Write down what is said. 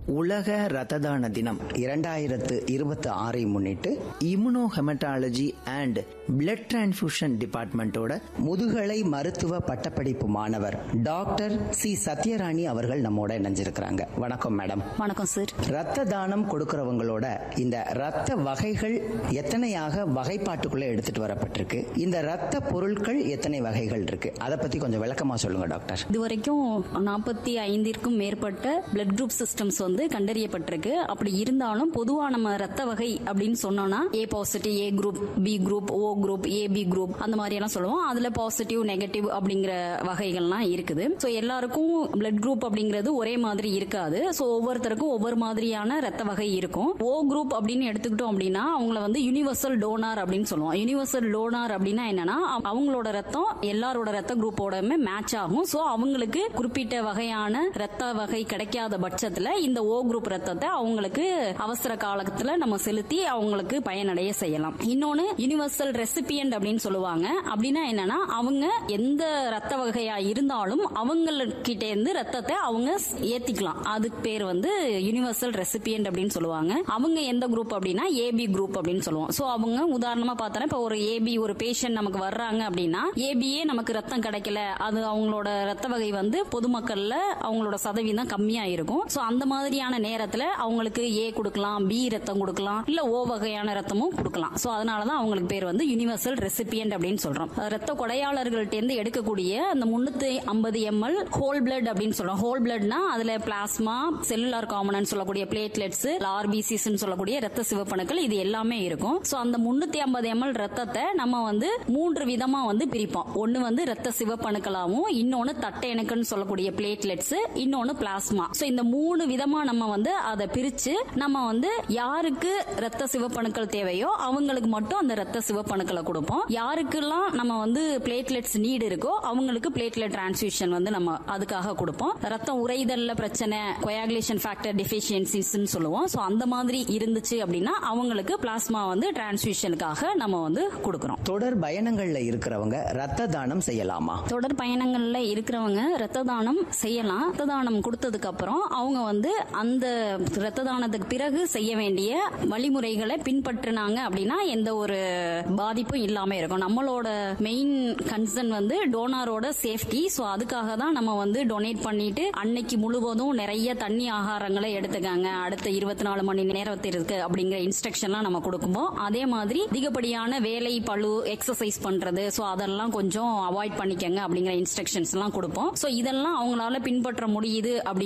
உலக ரத்த தான தினம் இரண்டாயிரத்து இருபத்தி ஆறை முன்னிட்டு immunohaematology and blood transfusion டிபார்ட்மெண்ட்டோட முதுகலை மருத்துவ பட்டப்படிப்பு மாணவர் டாக்டர் சி சத்யராணி அவர்கள் நம்மோட இணைஞ்சிருக்கிறாங்க வணக்கம் மேடம் வணக்கம் சார் ரத்த தானம் கொடுக்கறவங்களோட இந்த ரத்த வகைகள் எத்தனையாக வகைப்பாட்டுக்குள்ள எடுத்துட்டு வரப்பட்டிருக்கு இந்த ரத்த பொருட்கள் எத்தனை வகைகள் இருக்கு அதை பத்தி கொஞ்சம் விளக்கமா சொல்லுங்க டாக்டர் இதுவரைக்கும் நாற்பத்தி ஐந்திற்கும் மேற்பட்ட பிளட் குரூப் சிஸ்டம்ஸ் வந்து கண்டறியப்பட்டிருக்கு அப்படி இருந்தாலும் பொதுவா நம்ம ரத்த வகை அப்படின்னு சொன்னோம்னா A positive A group B group O group AB group அந்த மாதிரி எல்லாம் சொல்லுவோம் அதுல பாசிட்டிவ் நெகட்டிவ் அப்படிங்கிற வகைகள்லாம் இருக்குது ஸோ எல்லாருக்கும் பிளட் குரூப் அப்படிங்கிறது ஒரே மாதிரி இருக்காது ஸோ ஒவ்வொருத்தருக்கும் ஒவ்வொரு மாதிரியான ரத்த வகை இருக்கும் ஓ குரூப் அப்படின்னு எடுத்துக்கிட்டோம் அப்படின்னா அவங்கள வந்து யுனிவர்சல் டோனார் அப்படின்னு சொல்லுவோம் யுனிவர்சல் டோனார் அப்படின்னா என்னன்னா அவ- அவங்களோட ரத்தம் எல்லாரோட ரத்த குரூப்போடமே மேட்ச் ஆகும் ஸோ அவங்களுக்கு குறிப்பிட்ட வகையான ரத்த வகை கிடைக்காத பட்சத்துல இந்த ஓ குரூப் ரத்தத்தை அவங்களுக்கு அவசர காலத்துல நம்ம செலுத்தி அவங்களுக்கு பயனடைய செய்யலாம் இன்னொன்னு யுனிவர்சல் ரெசிபியன்ட் அப்படின்னு சொல்லுவாங்க அப்படின்னா என்னன்னா அவங்க எந்த ரத்த வகையா இருந்தாலும் அவங்ககிட்ட இருந்து ரத்தத்தை அவங்க ஏத்திக்கலாம் அதுக்கு பேர் வந்து யுனிவர்சல் ரெசிபியன்ட் அப்படின்னு சொல்லுவாங்க அவங்க எந்த குரூப் அப்படின்னா ஏபி குரூப் அப்படின்னு சொல்லுவோம் சோ அவங்க உதாரணமா பார்த்தோன்னா இப்ப ஒரு ஏபி ஒரு பேஷண்ட் நமக்கு வர்றாங்க அப்படின்னா ஏபியே நமக்கு ரத்தம் கிடைக்கல அது அவங்களோட ரத்த வகை வந்து பொதுமக்கள்ல அவங்களோட சதவீதம் கம்மியா இருக்கும் சோ அந்த மாதிரியான நேரத்துல அவங்களுக்கு ஏ கொடுக்கலாம் பி ரத்தம் கொடுக்கலாம் இல்ல ஓ வகையான ரத்தமும் கொடுக்கலாம் சோ அதனாலதான் அவங்களுக்கு பேர் வந்து யுனிவர்சல் ரெசிபியன்ட் அப்படின்னு சொல்றோம் ரத்த கொடையாளர்கள்ட்ட இருந்து எடுக்கக்கூடிய அந்த முன்னூத்தி ஐம்பது எம்எல் ஹோல் பிளட் அப்படின்னு சொல்றோம் ஹோல் பிளட்னா அதுல பிளாஸ்மா செல்லுலார் காமனன் சொல்லக்கூடிய பிளேட்லெட்ஸ் ஆர்பிசிஸ் சொல்லக்கூடிய ரத்த சிவப்பணுக்கள் இது எல்லாமே இருக்கும் சோ அந்த முன்னூத்தி ஐம்பது எம்எல் ரத்தத்தை நம்ம வந்து மூன்று விதமா வந்து பிரிப்போம் ஒன்னு வந்து ரத்த சிவப்பணுக்களாவும் இன்னொன்னு தட்டை இணக்குன்னு சொல்லக்கூடிய பிளேட்லெட்ஸ் இன்னொன்னு பிளாஸ்மா சோ இந்த மூணு விதமா நம்ம வந்து அதை பிரிச்சு நம்ம வந்து யாருக்கு ரத்த சிவப்பணுக்கள் தேவையோ அவங்களுக்கு மட்டும் அந்த ரத்த சிவப்பணுக்களை கொடுப்போம் யாருக்கெல்லாம் நம்ம வந்து பிளேட்லெட்ஸ் நீடு இருக்கோ அவங்களுக்கு பிளேட்லெட் டிரான்ஸ்ஃபியூஷன் வந்து நம்ம அதுக்காக கொடுப்போம் ரத்தம் உறைதல்ல பிரச்சனை கொயாகுலேஷன் ஃபேக்டர் டெஃபிஷியன்சிஸ் சொல்லுவோம் சோ அந்த மாதிரி இருந்துச்சு அப்படின்னா அவங்களுக்கு பிளாஸ்மா வந்து டிரான்ஸ்ஃபியூஷனுக்காக நம்ம வந்து கொடுக்கறோம் தொடர் பயணங்கள்ல இருக்கிறவங்க ரத்த தானம் செய்யலாமா தொடர் பயணங்கள்ல இருக்கிறவங்க ரத்த தானம் செய்யலாம் ரத்த தானம் கொடுத்ததுக்கு அப்புறம் அவங்க வந்து அந்த ரத்த தானத்துக்கு பிறகு செய்ய வேண்டிய வழிமுறைகளை பின்பற்றினாங்க அப்படின்னா எந்த ஒரு பாதிப்பும் இல்லாம இருக்கும் நம்மளோட மெயின் கன்சர்ன் வந்து டோனாரோட சேஃப்டி ஸோ அதுக்காக தான் நம்ம வந்து டொனேட் பண்ணிட்டு அன்னைக்கு முழுவதும் நிறைய தண்ணி ஆகாரங்களை எடுத்துக்காங்க அடுத்த இருபத்தி நாலு மணி நேரத்திற்கு அப்படிங்கிற இன்ஸ்ட்ரக்ஷன்லாம் நம்ம கொடுக்கும்போது அதே மாதிரி அதிகப்படியான வேலை பழு எக்ஸசைஸ் பண்றது ஸோ அதெல்லாம் கொஞ்சம் அவாய்ட் பண்ணிக்கங்க அப்படிங்கிற இன்ஸ்ட்ரக்ஷன்ஸ் எல்லாம் கொடுப்போம் ஸோ இதெல்லாம் அவங்களால பின்பற்ற முடியுது அப்படி